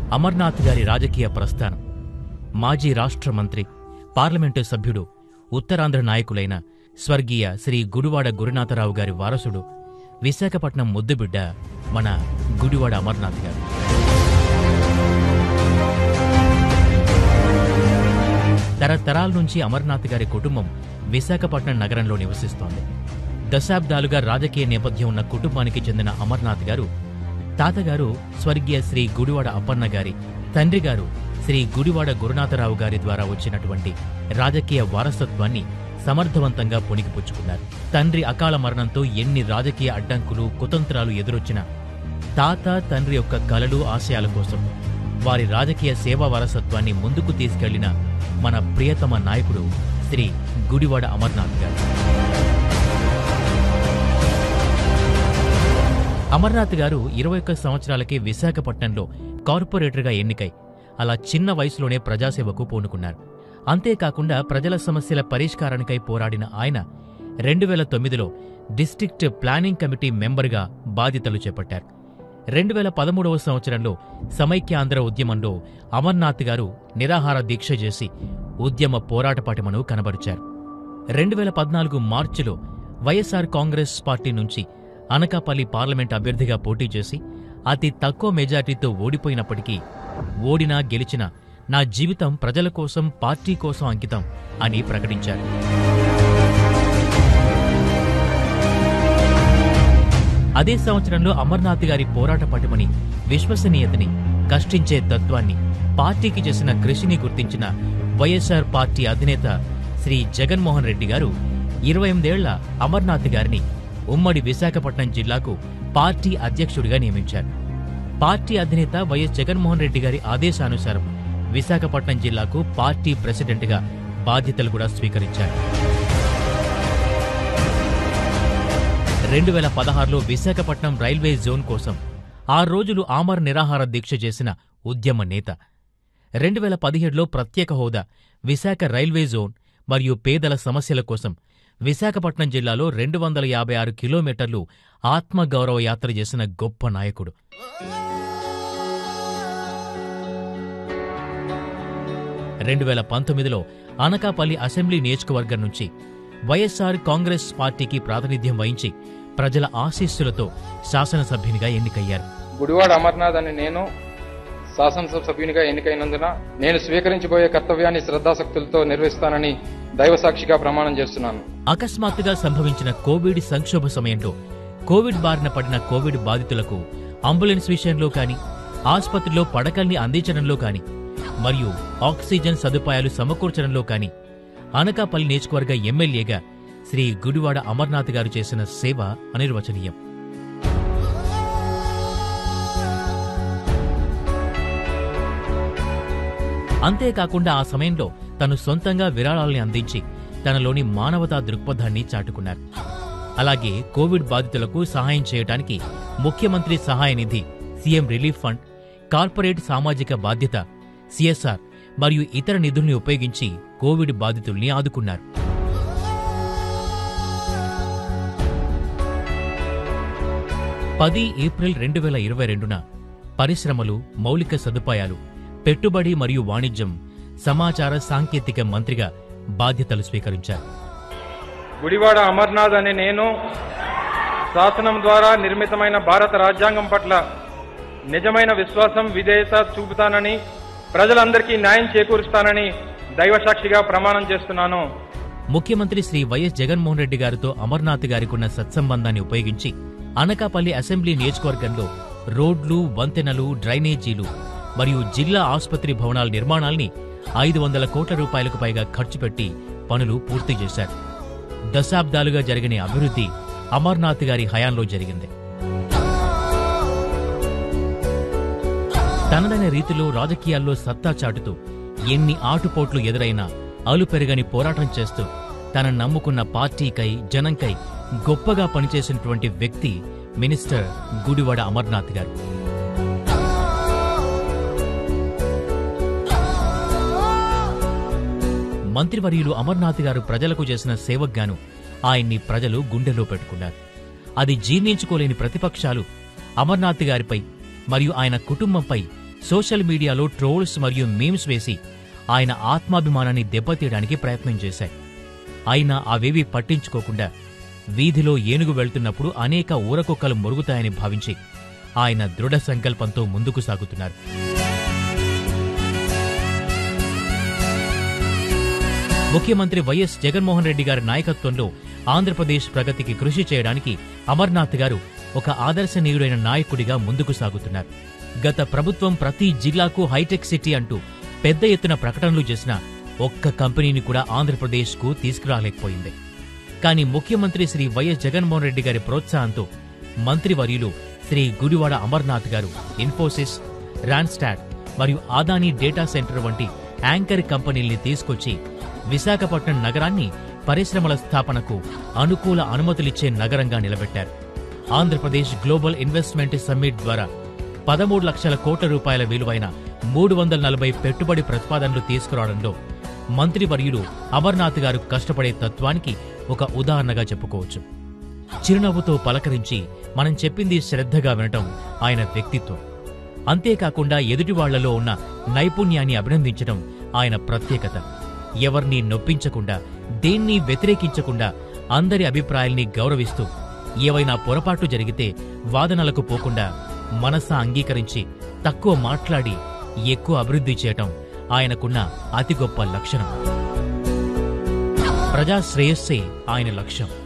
అమర్నాథ్ గారి రాజకీయ ప్రస్థానం మాజీ రాష్ట్ర మంత్రి పార్లమెంటు సభ్యుడు ఉత్తరాంధ్ర నాయకులైన స్వర్గీయ శ్రీ గుడివాడ గురునాథరావు గారి వారసుడు విశాఖపట్నం ముద్దుబిడ్డ మన గుడివాడ అమర్నాథ్ గారు తరతరాల నుంచి అమర్నాథ్ గారి కుటుంబం విశాఖపట్నం నగరంలో నివసిస్తోంది దశాబ్దాలుగా రాజకీయ నేపథ్యం ఉన్న కుటుంబానికి చెందిన అమర్నాథ్ గారు తాతగారు స్వర్గీయ శ్రీ గుడివాడ అప్పన్న గారి తండ్రి గారు శ్రీ గుడివాడ గురునాథరావు గారి ద్వారా వచ్చినటువంటి రాజకీయ వారసత్వాన్ని సమర్థవంతంగా పుణికిపుచ్చుకున్నారు తండ్రి అకాల మరణంతో ఎన్ని రాజకీయ అడ్డంకులు కుతంత్రాలు ఎదురొచ్చినా తాత తండ్రి యొక్క కలలు ఆశయాల కోసం వారి రాజకీయ సేవా వారసత్వాన్ని ముందుకు తీసుకెళ్లిన మన ప్రియతమ నాయకుడు శ్రీ గుడివాడ అమర్నాథ్ గారు అమర్నాథ్ గారు ఇరవై ఒక్క సంవత్సరాలకే విశాఖపట్నంలో కార్పొరేటర్గా ఎన్నికై అలా చిన్న వయసులోనే ప్రజాసేవకు పూనుకున్నారు అంతేకాకుండా ప్రజల సమస్యల పరిష్కారానికై పోరాడిన ఆయన రెండు వేల తొమ్మిదిలో డిస్ట్రిక్ట్ ప్లానింగ్ కమిటీ మెంబర్గా బాధ్యతలు చేపట్టారు రెండు వేల పదమూడవ సంవత్సరంలో సమైక్యాంధ్ర ఉద్యమంలో అమర్నాథ్ గారు నిరాహార దీక్ష చేసి ఉద్యమ పోరాట పటిమను కనబరిచారు రెండు వేల పద్నాలుగు మార్చిలో వైఎస్ఆర్ కాంగ్రెస్ పార్టీ నుంచి అనకాపల్లి పార్లమెంట్ అభ్యర్థిగా పోటీ చేసి అతి తక్కువ మెజార్టీతో ఓడిపోయినప్పటికీ ఓడినా గెలిచినా నా జీవితం ప్రజల కోసం పార్టీ కోసం అంకితం అని ప్రకటించారు అదే సంవత్సరంలో అమర్నాథ్ గారి పోరాట పటిమని విశ్వసనీయతని కష్టించే తత్వాన్ని పార్టీకి చేసిన కృషిని గుర్తించిన వైఎస్ఆర్ పార్టీ అధినేత శ్రీ జగన్మోహన్ రెడ్డి గారు ఇరవై ఎనిమిదేళ్ల అమర్నాథ్ గారిని ఉమ్మడి విశాఖపట్నం జిల్లాకు పార్టీ అధ్యక్షుడిగా నియమించారు పార్టీ అధినేత వైఎస్ జగన్మోహన్ రెడ్డి గారి ఆదేశానుసారం విశాఖపట్నం జిల్లాకు పార్టీ ప్రెసిడెంట్గా బాధ్యతలు కూడా స్వీకరించారు రెండు వేల పదహారులో విశాఖపట్నం రైల్వే జోన్ కోసం ఆరు రోజులు ఆమర నిరాహార దీక్ష చేసిన ఉద్యమ నేత రెండు వేల పదిహేడులో ప్రత్యేక హోదా విశాఖ రైల్వే జోన్ మరియు పేదల సమస్యల కోసం విశాఖపట్నం జిల్లాలో రెండు వందల యాభై ఆరు కిలోమీటర్లు ఆత్మగౌరవ యాత్ర చేసిన గొప్ప నాయకుడు రెండు వేల పంతొమ్మిదిలో అనకాపల్లి అసెంబ్లీ నియోజకవర్గం నుంచి వైఎస్ఆర్ కాంగ్రెస్ పార్టీకి ప్రాతినిధ్యం వహించి ప్రజల ఆశీస్సులతో శాసనసభ్యునిగా ఎన్నికయ్యారు గుడివాడ అమర్నాథ్ అని నేను శాసనసభ సభ్యునిగా ఎన్నికైనందున నేను స్వీకరించబోయే కర్తవ్యాన్ని శ్రద్ధాశక్తులతో నిర్వహిస్తానని దైవసాక్షిగా ప్రమాణం చేస్తున్నాను అకస్మాత్తుగా సంభవించిన కోవిడ్ సంక్షోభ సమయంలో కోవిడ్ బారిన పడిన కోవిడ్ బాధితులకు అంబులెన్స్ విషయంలో కాని ఆసుపత్రిలో పడకల్ని అందించడంలో కాని మరియు ఆక్సిజన్ సదుపాయాలు సమకూర్చడంలో కాని అనకాపల్లి నియోజకవర్గ ఎమ్మెల్యేగా శ్రీ గుడివాడ అమర్నాథ్ గారు చేసిన సేవ అనిర్వచనీయం అంతేకాకుండా ఆ సమయంలో తను సొంతంగా విరాళాల్ని అందించి తనలోని మానవతా దృక్పథాన్ని చాటుకున్నారు అలాగే కోవిడ్ బాధితులకు సహాయం చేయడానికి ముఖ్యమంత్రి సహాయ నిధి సీఎం రిలీఫ్ ఫండ్ కార్పొరేట్ సామాజిక బాధ్యత సిఎస్ఆర్ మరియు ఇతర నిధుల్ని ఉపయోగించి కోవిడ్ బాధితుల్ని ఆదుకున్నారు పది ఏప్రిల్ రెండు వేల ఇరవై రెండున పరిశ్రమలు మౌలిక సదుపాయాలు పెట్టుబడి మరియు వాణిజ్యం సమాచార సాంకేతిక మంత్రిగా బాధ్యతలు స్వీకరించారు గుడివాడ అమర్నాథ్ అనే నేను శాసనం ద్వారా నిర్మితమైన భారత రాజ్యాంగం పట్ల నిజమైన విశ్వాసం విధేయత చూపుతానని ప్రజలందరికీ న్యాయం చేకూరుస్తానని దైవసాక్షిగా ప్రమాణం చేస్తున్నాను ముఖ్యమంత్రి శ్రీ వైఎస్ జగన్మోహన్ రెడ్డి గారితో అమర్నాథ్ గారికున్న సత్సంబంధాన్ని ఉపయోగించి అనకాపల్లి అసెంబ్లీ నియోజకవర్గంలో రోడ్లు వంతెనలు డ్రైనేజీలు మరియు జిల్లా ఆసుపత్రి భవనాల నిర్మాణాల్ని ఐదు వందల కోట్ల రూపాయలకు పైగా ఖర్చు పెట్టి పనులు పూర్తి చేశారు దశాబ్దాలుగా జరిగిన ఈ అభివృద్ధి అమర్నాథ్ గారి హయాంలో జరిగింది తనదైన రీతిలో రాజకీయాల్లో సత్తా చాటుతూ ఎన్ని ఆటుపోట్లు ఎదురైనా అలుపెరగని పోరాటం చేస్తూ తన నమ్ముకున్న పార్టీకై జనంకై గొప్పగా పనిచేసినటువంటి వ్యక్తి మినిస్టర్ గుడివాడ అమర్నాథ్ గారు మంత్రివర్యులు అమర్నాథ్ గారు ప్రజలకు చేసిన సేవగ్గాను ఆయన్ని ప్రజలు గుండెలో పెట్టుకున్నారు అది జీర్ణించుకోలేని ప్రతిపక్షాలు అమర్నాథ్ గారిపై మరియు ఆయన కుటుంబంపై సోషల్ మీడియాలో ట్రోల్స్ మరియు మీమ్స్ వేసి ఆయన ఆత్మాభిమానాన్ని దెబ్బతీయడానికి ప్రయత్నం చేశాయి అయినా అవేవీ పట్టించుకోకుండా వీధిలో ఏనుగు వెళ్తున్నప్పుడు అనేక ఊరకుక్కలు మొరుగుతాయని భావించి ఆయన దృఢ సంకల్పంతో ముందుకు సాగుతున్నారు ముఖ్యమంత్రి వైఎస్ జగన్మోహన్ రెడ్డి గారి నాయకత్వంలో ఆంధ్రప్రదేశ్ ప్రగతికి కృషి చేయడానికి అమర్నాథ్ గారు ఒక ఆదర్శనీయుడైన నాయకుడిగా ముందుకు సాగుతున్నారు గత ప్రభుత్వం ప్రతి జిల్లాకు హైటెక్ సిటీ అంటూ పెద్ద ఎత్తున ప్రకటనలు చేసిన ఒక్క కంపెనీని కూడా ఆంధ్రప్రదేశ్కు తీసుకురాలేకపోయింది కానీ ముఖ్యమంత్రి శ్రీ వైఎస్ జగన్మోహన్ రెడ్డి గారి ప్రోత్సాహంతో మంత్రివర్యులు శ్రీ గుడివాడ అమర్నాథ్ గారు ఇన్ఫోసిస్ రాన్స్టాడ్ మరియు ఆదానీ డేటా సెంటర్ వంటి యాంకర్ కంపెనీల్ని తీసుకొచ్చి విశాఖపట్నం నగరాన్ని పరిశ్రమల స్థాపనకు అనుకూల అనుమతులిచ్చే నగరంగా నిలబెట్టారు ఆంధ్రప్రదేశ్ గ్లోబల్ ఇన్వెస్ట్మెంట్ సమ్మిట్ ద్వారా పదమూడు లక్షల కోట్ల రూపాయల విలువైన మూడు వందల నలభై పెట్టుబడి ప్రతిపాదనలు తీసుకురావడంలో మంత్రివర్యులు అమర్నాథ్ గారు కష్టపడే తత్వానికి ఒక ఉదాహరణగా చెప్పుకోవచ్చు చిరునవ్వుతో పలకరించి మనం చెప్పింది శ్రద్ధగా వినటం ఆయన వ్యక్తిత్వం అంతేకాకుండా ఎదుటి వాళ్లలో ఉన్న నైపుణ్యాన్ని అభినందించడం ఆయన ప్రత్యేకత ఎవర్నీ నొప్పించకుండా దేన్ని వ్యతిరేకించకుండా అందరి అభిప్రాయాల్ని గౌరవిస్తూ ఏవైనా పొరపాటు జరిగితే వాదనలకు పోకుండా మనసా అంగీకరించి తక్కువ మాట్లాడి ఎక్కువ అభివృద్ధి చేయటం ఆయనకున్న అతి గొప్ప లక్షణం ప్రజా శ్రేయస్సే ఆయన లక్ష్యం